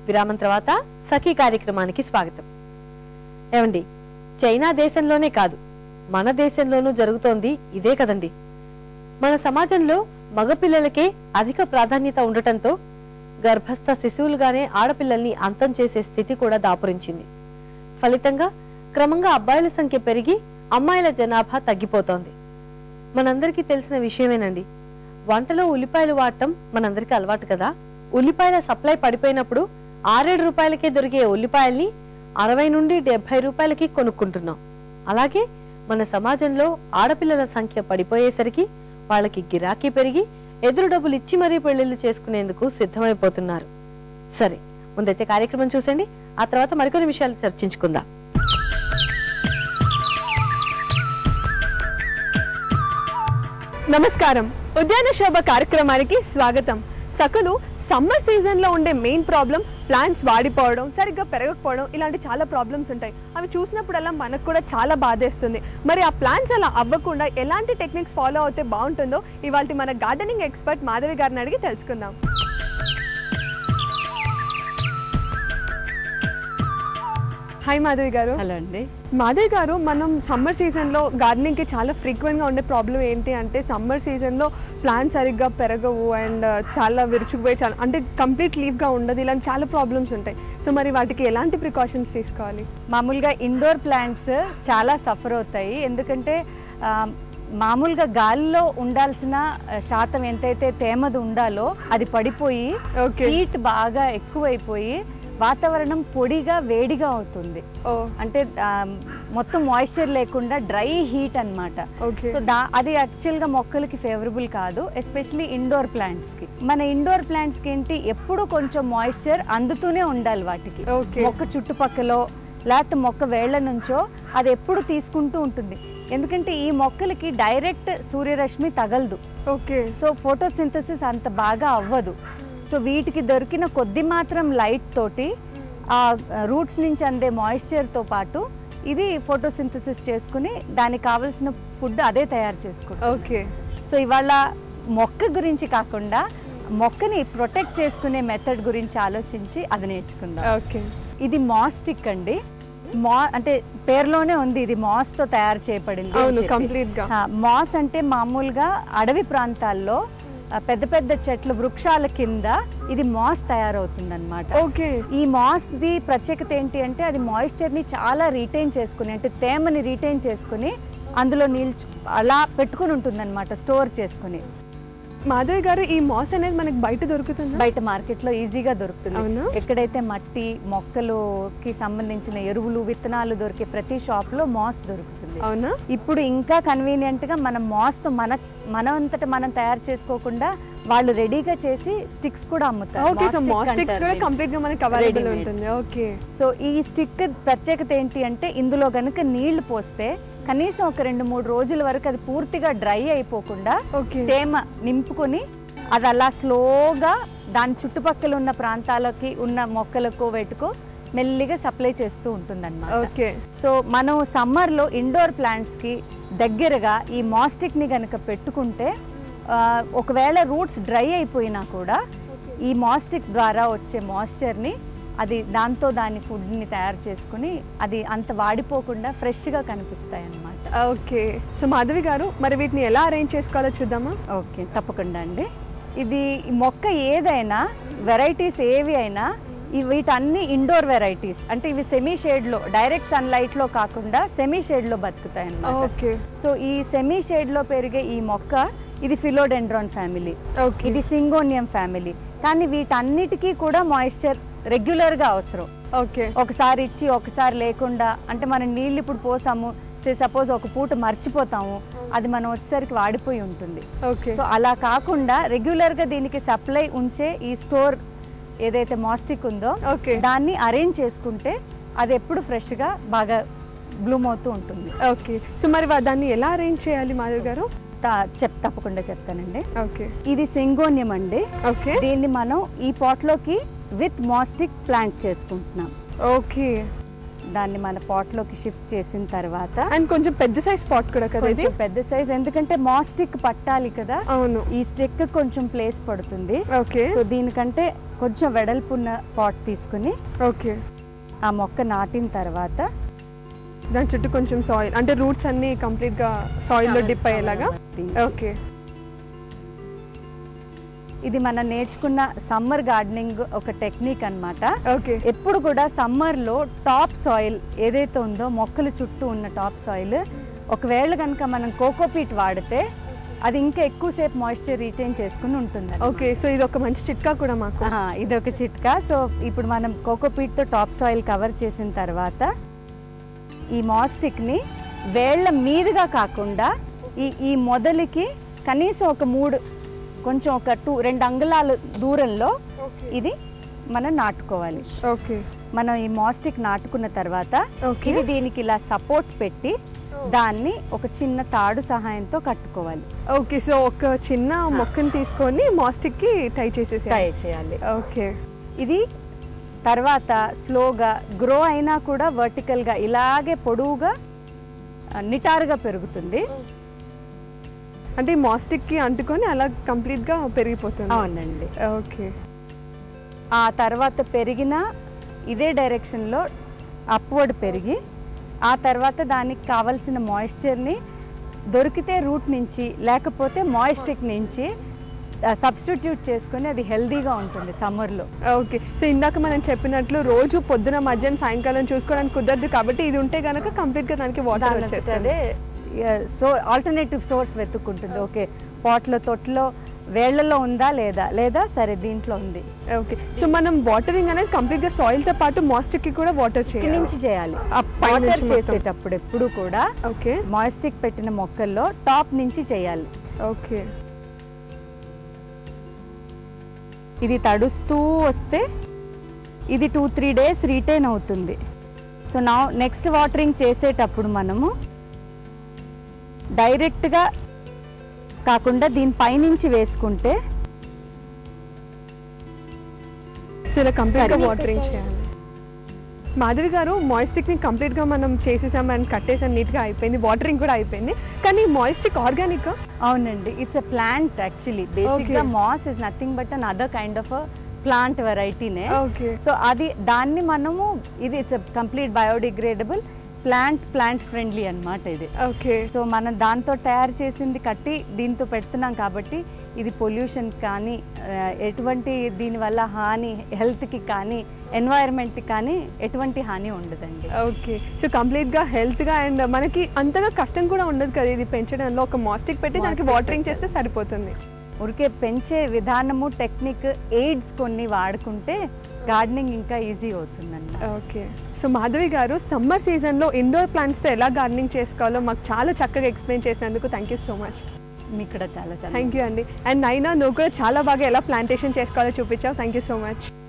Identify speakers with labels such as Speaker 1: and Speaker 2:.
Speaker 1: విరామం తర్వాత సఖీ కార్యక్రమానికి స్వాగతం ఏమండి చైనా దేశంలోనే కాదు మన దేశంలోనూ జరుగుతోంది ఇదే కదండి మన సమాజంలో మగపిల్లలకే అధిక ప్రాధాన్యత ఉండటంతో గర్భస్థ శిశువులుగానే ఆడపిల్లల్ని అంతం చేసే స్థితి కూడా దాపురించింది ఫలితంగా క్రమంగా అబ్బాయిల సంఖ్య పెరిగి అమ్మాయిల జనాభా తగ్గిపోతోంది మనందరికీ తెలిసిన విషయమేనండి వంటలో ఉల్లిపాయలు వాడటం మనందరికీ అలవాటు కదా ఉల్లిపాయల సప్లై పడిపోయినప్పుడు ఆరేడు రూపాయలకే దొరికే ఉల్లిపాయల్ని అరవై నుండి డెబ్బై రూపాయలకి కొనుక్కుంటున్నాం అలాగే మన సమాజంలో ఆడపిల్లల సంఖ్య పడిపోయేసరికి వాళ్ళకి గిరాకీ పెరిగి ఎదురు డబ్బులు ఇచ్చి మరీ పెళ్లిళ్ళు చేసుకునేందుకు సిద్ధమైపోతున్నారు సరే ముందైతే కార్యక్రమం చూసండి ఆ తర్వాత మరికొన్ని విషయాలు చర్చించుకుందాం
Speaker 2: నమస్కారం ఉద్యాన శోభ కార్యక్రమానికి స్వాగతం సకులు సమ్మర్ సీజన్లో ఉండే మెయిన్ ప్రాబ్లం ప్లాంట్స్ వాడిపోవడం సరిగ్గా పెరగకపోవడం ఇలాంటి చాలా ప్రాబ్లమ్స్ ఉంటాయి అవి చూసినప్పుడల్లా మనకు కూడా చాలా బాధేస్తుంది మరి ఆ ప్లాంట్స్ అలా అవ్వకుండా ఎలాంటి టెక్నిక్స్ ఫాలో అవుతే బాగుంటుందో ఇవాళ మన గార్డెనింగ్ ఎక్స్పర్ట్ మాధవి గారిని అడిగి తెలుసుకుందాం హాయ్ మాధవి గారు
Speaker 3: హలో అండి
Speaker 2: మాధవ్ గారు మనం సమ్మర్ సీజన్లో గార్డెనింగ్కి చాలా ఫ్రీక్వెంట్గా ఉండే ప్రాబ్లం ఏంటి అంటే సమ్మర్ సీజన్లో ప్లాంట్ సరిగ్గా పెరగవు అండ్ చాలా విరుచుకుపోయి చాలా అంటే కంప్లీట్ లీవ్గా ఉండదు ఇలాంటి చాలా ప్రాబ్లమ్స్ ఉంటాయి సో మరి వాటికి ఎలాంటి ప్రికాషన్స్ తీసుకోవాలి
Speaker 3: మామూలుగా ఇండోర్ ప్లాంట్స్ చాలా సఫర్ అవుతాయి ఎందుకంటే ఆ, మామూలుగా గాలిలో ఉండాల్సిన ఆ, శాతం ఎంతైతే తేమది ఉండాలో అది పడిపోయి
Speaker 2: Okay.
Speaker 3: హీట్ బాగా ఎక్కువైపోయి వాతావరణం పొడిగా వేడిగా అవుతుంది
Speaker 2: ఓ
Speaker 3: అంటే ఆ, మొత్తం మాయిశ్చర్ లేకుండా డ్రై హీట్ అన్నమాట
Speaker 2: Okay.
Speaker 3: సో దా అది యాక్చువల్గా మొక్కలకి ఫేవరబుల్ కాదు ఎస్పెషలీ ఇండోర్ ప్లాంట్స్కి మన ఇండోర్ ప్లాంట్స్కి ఏంటి ఎప్పుడు కొంచెం మాయిశ్చర్ అందుతూనే ఉండాలి వాటికి
Speaker 2: Okay.
Speaker 3: మొక్క చుట్టుపక్కలో లేకపోతే మొక్క వేళ్ల నుంచో అది ఎప్పుడు తీసుకుంటూ ఉంటుంది ఎందుకంటే ఈ మొక్కలకి డైరెక్ట్ సూర్యరశ్మి తగలదు
Speaker 2: ఓకే
Speaker 3: సో ఫోటోసింథసిస్ అంత బాగా అవ్వదు సో వీటికి దొరికిన కొద్ది మాత్రం లైట్ తోటి ఆ రూట్స్ నుంచి అందే మాయిశ్చర్తో పాటు ఇది ఫోటోసింథసిస్ చేసుకుని దానికి కావలసిన ఫుడ్ అదే తయారు చేసుకుంటాం
Speaker 2: ఓకే
Speaker 3: సో ఇవాళ మొక్క గురించి కాకుండా మొక్కని ప్రొటెక్ట్ చేసుకునే మెథడ్ గురించి ఆలోచించి అది నేర్చుకుందాం
Speaker 2: ఓకే
Speaker 3: ఇది మాస్టిక్ అండి మా అంటే పేరులోనే ఉంది ఇది మాస్తో తయారు చేయబడింది అని
Speaker 2: అవును
Speaker 3: చెప్పి.
Speaker 2: కంప్లీట్ గా
Speaker 3: ఆ, మాస్ అంటే మామూలుగా అడవి ప్రాంతాల్లో ఆ, పెద్ద పెద్ద చెట్లు వృక్షాల కింద ఇది మాస్ తయారవుతుంది అనమాట
Speaker 2: ఓకే
Speaker 3: ఈ మాస్ ది ప్రత్యేకత ఏంటి అంటే అది మాయిశ్చర్ ని చాలా రీటైన్ చేసుకుని అంటే తేమని రీటైన్ చేసుకుని అందులో నిల్చు అలా పెట్టుకుని ఉంటుంది స్టోర్ చేసుకుని
Speaker 2: మాధవి గారు ఈ మాస్ అనేది మనకి బయట దొరుకుతుందా
Speaker 3: బయట మార్కెట్లో ఈజీగా దొరుకుతుంది
Speaker 2: అవునా?
Speaker 3: ఎక్కడైతే మట్టి మొక్కలుకి సంబంధించిన ఎరువులు విత్తనాలు దొరికే ప్రతి షాప్ లో మాస్ దొరుకుతుంది
Speaker 2: అవునా
Speaker 3: ఇప్పుడు ఇంకా కన్వీనియంట్ గా మనం మాస్తో మన మన అంతట మనం తయారు చేసుకోకుండా వాళ్ళు రెడీగా చేసి స్టిక్స్ కూడా అమ్ముతారు
Speaker 2: okay so
Speaker 3: Moss stick
Speaker 2: moss sticks
Speaker 3: అంటారు
Speaker 2: కూడా
Speaker 3: దీన్ని.
Speaker 2: కంప్లీట్ గా మనకి అవైలబుల్
Speaker 3: Ready-made.
Speaker 2: ఉంటుంది ఓకే
Speaker 3: సో ఈ స్టిక్ ప్రత్యేకత ఏంటి అంటే ఇందులో గనుక నీళ్లు పోస్తే కనీసం ఒక రెండు మూడు రోజుల వరకు అది పూర్తిగా డ్రై అయిపోకుండా
Speaker 2: ఓకే
Speaker 3: తేమ నింపుకొని అది అలా స్లోగా దాని చుట్టుపక్కల ఉన్న ప్రాంతాలకి ఉన్న మొక్కలకు వెటుకో మెల్లిగా సప్లై చేస్తూ ఉంటుంది
Speaker 2: ఓకే
Speaker 3: సో మనం సమ్మర్లో ఇండోర్ ప్లాంట్స్కి దగ్గరగా ఈ మాస్టిక్ని కనుక పెట్టుకుంటే ఆ, ఒకవేళ రూట్స్ డ్రై అయిపోయినా కూడా ఈ మాస్టిక్ ద్వారా వచ్చే మాయిశ్చర్ని అది దాంతో దాని ఫుడ్ని తయారు చేసుకుని అది అంత వాడిపోకుండా ఫ్రెష్గా కనిపిస్తాయి అన్నమాట
Speaker 2: ఓకే సో మాధవి గారు మరి వీటిని ఎలా అరేంజ్ చేసుకోవాలో చూద్దామా
Speaker 3: ఓకే తప్పకుండా అండి ఇది ఈ మొక్క ఏదైనా వెరైటీస్ ఏవి అయినా ఈ వీటన్ని ఇండోర్ వెరైటీస్ అంటే ఇవి సెమీ షేడ్లో డైరెక్ట్ సన్లైట్లో కాకుండా సెమీ షేడ్లో బతుకుతాయి అన్నమాట
Speaker 2: ఓకే
Speaker 3: సో ఈ సెమీ షేడ్లో పెరిగే ఈ మొక్క ఇది ఫిలోడెండ్రాన్ ఫ్యామిలీ
Speaker 2: ఓకే
Speaker 3: ఇది సింగోనియం ఫ్యామిలీ కానీ వీటన్నిటికీ కూడా మాయిశ్చర్ రెగ్యులర్గా అవసరం
Speaker 2: ఓకే
Speaker 3: ఒకసారి ఇచ్చి ఒకసారి లేకుండా అంటే మనం నీళ్ళు ఇప్పుడు పోసాము సే సపోజ్ ఒక పూట మర్చిపోతాము అది మనం వచ్చేసరికి వాడిపోయి ఉంటుంది
Speaker 2: ఓకే
Speaker 3: సో అలా కాకుండా రెగ్యులర్గా దీనికి సప్లై ఉంచే ఈ స్టోర్ ఏదైతే మాస్టిక్ ఉందో
Speaker 2: ఓకే
Speaker 3: దాన్ని అరేంజ్ చేసుకుంటే అది ఎప్పుడు ఫ్రెష్గా బాగా బ్లూమ్ అవుతూ ఉంటుంది
Speaker 2: ఓకే సో మరి వా- దాన్ని ఎలా అరేంజ్ చేయాలి మాధవ్ గారు
Speaker 3: తా- చెప్ తప్పకుండా చెప్తానండి
Speaker 2: ఓకే
Speaker 3: ఇది సింగోనియం అండి
Speaker 2: ఓకే
Speaker 3: దీన్ని మనం ఈ పాట్లోకి విత్ మాస్టిక్ ప్లాంట్ చేసుకుంటున్నాం
Speaker 2: ఓకే
Speaker 3: దాన్ని మన పాట్లోకి షిఫ్ట్ చేసిన తర్వాత
Speaker 2: అండ్ కొంచెం పెద్ద సైజ్ స్పాట్ కూడా కదా ఇది
Speaker 3: కొంచెం పెద్ద సైజ్ ఎందుకంటే మాస్టిక్ పట్టాలి కదా
Speaker 2: అవును
Speaker 3: ఈ స్టిక్ కొంచెం ప్లేస్ పడుతుంది
Speaker 2: ఓకే
Speaker 3: సో దీనికంటే కొంచెం వెడల్పున్న పాట్ తీసుకుని
Speaker 2: ఓకే
Speaker 3: ఆ మొక్క నాటిన తర్వాత
Speaker 2: దాని చుట్టూ కొంచెం సాయిల్ అంటే రూట్స్ అన్ని కంప్లీట్ గా సాయిల్ లో డిప్ అయ్యేలాగా ఓకే
Speaker 3: ఇది మనం నేర్చుకున్న సమ్మర్ గార్డెనింగ్ ఒక టెక్నిక్ అన్నమాట
Speaker 2: ఓకే
Speaker 3: ఎప్పుడు కూడా సమ్మర్లో టాప్ సాయిల్ ఏదైతే ఉందో మొక్కల చుట్టూ ఉన్న టాప్ సాయిల్ ఒకవేళ కనుక మనం కోకోపీట్ వాడితే అది ఇంకా ఎక్కువసేపు మాయిశ్చర్ రీటైన్ చేసుకుని ఉంటుంది
Speaker 2: ఓకే సో ఇది ఒక మంచి చిట్కా కూడా మాకు
Speaker 3: ఇది ఒక చిట్కా సో ఇప్పుడు మనం కోకోపీట్తో టాప్ సాయిల్ కవర్ చేసిన తర్వాత ఈ మాస్టిక్ని వేళ్ళ మీదుగా కాకుండా ఈ ఈ మొదలుకి కనీసం ఒక మూడు కొంచెం ఒక టూ రెండు అంగుళాల దూరంలో ఇది మనం నాటుకోవాలి
Speaker 2: ఓకే
Speaker 3: మనం ఈ మాస్టిక్ నాటుకున్న తర్వాత
Speaker 2: Okay.
Speaker 3: ఇది దీనికి ఇలా సపోర్ట్ పెట్టి దాన్ని ఒక చిన్న తాడు సహాయంతో కట్టుకోవాలి
Speaker 2: ఓకే సో ఒక చిన్న మొక్కని తీసుకొని మాస్టిక్ కి టై చేసేసి
Speaker 3: ట్రై చేయాలి
Speaker 2: ఓకే
Speaker 3: ఇది తర్వాత స్లోగా గ్రో అయినా కూడా వర్టికల్గా ఇలాగే పొడవుగా ఆ, నిటారుగా పెరుగుతుంది
Speaker 2: అంటే ఈ మాస్టిక్ కి అంటుకొని అలా కంప్లీట్ గా పెరిగిపోతుంది
Speaker 3: అవునండి
Speaker 2: ఓకే
Speaker 3: ఆ తర్వాత పెరిగిన ఇదే డైరెక్షన్లో అప్వర్డ్ పెరిగి ఆ తర్వాత దానికి కావలసిన మాయిశ్చర్ని దొరికితే రూట్ నుంచి లేకపోతే మాయిస్టిక్ నుంచి సబ్స్టిట్యూట్ చేసుకొని అది హెల్దీగా ఉంటుంది సమ్మర్లో
Speaker 2: ఓకే సో ఇందాక మనం చెప్పినట్లు రోజు పొద్దున మధ్యాహ్నం సాయంకాలం చూసుకోవడానికి కుదరదు కాబట్టి ఇది ఉంటే గనక కంప్లీట్ గా దానికి వాటర్ వచ్చేస్తుంది
Speaker 3: అదే సో ఆల్టర్నేటివ్ సోర్స్ వెతుక్కుంటుంది ఓకే పాట్లో తొట్లో వేళ్లలో ఉందా లేదా లేదా సరే దీంట్లో ఉంది
Speaker 2: ఓకే సో మనం వాటరింగ్ అనేది కంప్లీట్ గా సాయిల్ తో పాటు మాస్టిక్ కి కూడా వాటర్
Speaker 3: ఇక్కడి
Speaker 2: చేయాలి
Speaker 3: నుంచి చేయాలి
Speaker 2: ఆ పై
Speaker 3: వాటర్
Speaker 2: నుంచి మొత్తం.
Speaker 3: చేసేటప్పుడు ఎప్పుడు కూడా
Speaker 2: ఓకే
Speaker 3: మాయిస్టిక్ పెట్టిన మొక్కల్లో టాప్ నుంచి చేయాలి
Speaker 2: ఓకే
Speaker 3: ఇది తడుస్తూ వస్తే ఇది టూ త్రీ డేస్ రీటైన్ అవుతుంది సో నా నెక్స్ట్ వాటరింగ్ చేసేటప్పుడు మనము డైరెక్ట్గా కాకుండా దీని పైనుంచి వేసుకుంటే
Speaker 2: సో ఇలా కంప్లీట్ గా
Speaker 3: సరే.
Speaker 2: వాటరింగ్ చేయాలి మాధవి గారు మాయిస్టిక్ ని కంప్లీట్ గా మనం చేసేసాం అండ్ కట్టేసాం నీట్ గా అయిపోయింది వాటరింగ్ కూడా అయిపోయింది కానీ మాయిస్టిక్ ఆర్గానిక్
Speaker 3: అవునండి ఇట్స్ ఎ ప్లాంట్ యాక్చువల్లీ బేసిక్గా
Speaker 2: Okay.
Speaker 3: Moss is nothing but another kind of plant వెరైటీనే
Speaker 2: ఓకే
Speaker 3: సో అది దాన్ని మనము ఇది it's complete biodegradable plant plant friendly అన్నమాట ఇది
Speaker 2: ఓకే
Speaker 3: సో మనం దాంతో తయారు చేసింది కట్టి దీంతో పెడుతున్నాం కాబట్టి ఇది పొల్యూషన్ కానీ ఆ, ఎటువంటి దీనివల్ల హాని హెల్త్కి కానీ ఎన్వైరన్మెంట్కి కానీ ఎటువంటి హాని ఉండదండి
Speaker 2: ఓకే సో కంప్లీట్ గా హెల్త్ గా అండ్ మనకి అంతగా కష్టం కూడా ఉండదు కదా ఇది పెంచడంలో ఒక మాస్టిక్ పెట్టి దానికి
Speaker 3: Mastic
Speaker 2: వాటరింగ్
Speaker 3: పెట్టాలి.
Speaker 2: చేస్తే సరిపోతుంది
Speaker 3: ఊరికే పెంచే విధానము టెక్నిక్ ఎయిడ్స్ కొన్ని వాడుకుంటే గార్డెనింగ్ ఇంకా ఈజీ అవుతుందన్నమాట
Speaker 2: ఓకే సో మాధవి గారు సమ్మర్ సీజన్లో ఇండోర్ ప్లాంట్స్తో ఎలా గార్డెనింగ్ చేసుకోవాలో మాకు చాలా చక్కగా ఎక్స్ప్లెయిన్ చేసినందుకు థ్యాంక్ యూ సో మచ్
Speaker 3: మీకు కూడా చాలా చాలా
Speaker 2: థ్యాంక్ యూ అండి అండ్ నైనా నువ్వు కూడా చాలా బాగా ఎలా ప్లాంటేషన్ చేసుకోవాలో చూపించావు థ్యాంక్ యూ సో మచ్